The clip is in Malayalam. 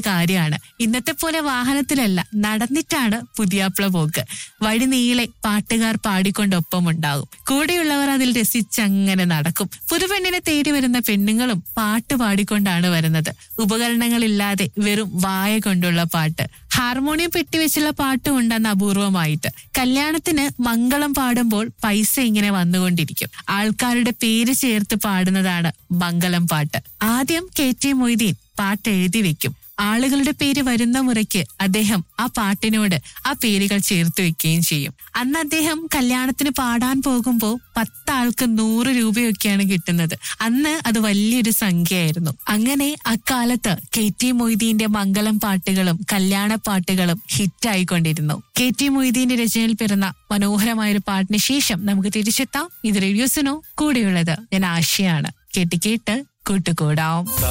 കാര്യമാണ് ഇന്നത്തെ പോലെ വാഹനത്തിലല്ല നടന്നിട്ടാണ് പുതിയാപ്ല പോക്ക് വഴി നീളെ പാട്ടുകാർ പാടിക്കൊണ്ടൊപ്പം ഉണ്ടാകും കൂടെയുള്ളവർ അതിൽ രസിച്ചങ്ങനെ നടക്കും പുതുപെണ്ണിനെ തേടി വരുന്ന പെണ്ണുങ്ങളും പാട്ട് പാടിക്കൊണ്ടാണ് വരുന്നത് ഉപകരണങ്ങളില്ലാതെ വെറും വായ കൊണ്ടുള്ള പാട്ട് ഹാർമോണിയം പെട്ടിവെച്ചുള്ള പാട്ടും ഉണ്ടെന്ന് അപൂർവമായിട്ട് കല്യാണത്തിന് മംഗളം പാടുമ്പോൾ പൈസ ഇങ്ങനെ വന്നുകൊണ്ടിരിക്കും ആൾക്കാരുടെ പേര് ചേർത്ത് പാടുന്നതാണ് മംഗളം പാട്ട് ആദ്യം കെ ടി മൊയ്തീൻ പാട്ട് എഴുതി വെക്കും ആളുകളുടെ പേര് വരുന്ന മുറയ്ക്ക് അദ്ദേഹം ആ പാട്ടിനോട് ആ പേരുകൾ ചേർത്ത് വെക്കുകയും ചെയ്യും അന്ന് അദ്ദേഹം കല്യാണത്തിന് പാടാൻ പോകുമ്പോൾ പത്താൾക്ക് നൂറ് രൂപയൊക്കെയാണ് കിട്ടുന്നത് അന്ന് അത് വലിയൊരു സംഖ്യയായിരുന്നു അങ്ങനെ അക്കാലത്ത് കെ ടി മൊയ്തീന്റെ മംഗളം പാട്ടുകളും കല്യാണ പാട്ടുകളും ഹിറ്റായിക്കൊണ്ടിരുന്നു കെ ടി മൊയ്തീന്റെ രചനയിൽ പിറന്ന മനോഹരമായ ഒരു പാട്ടിന് ശേഷം നമുക്ക് തിരിച്ചെത്താം ഇത് റേഡിയോസിനോ കൂടെയുള്ളത് ഞാൻ ആശയാണ് കേട്ട് കേട്ട് കൂട്ടുകൂടാം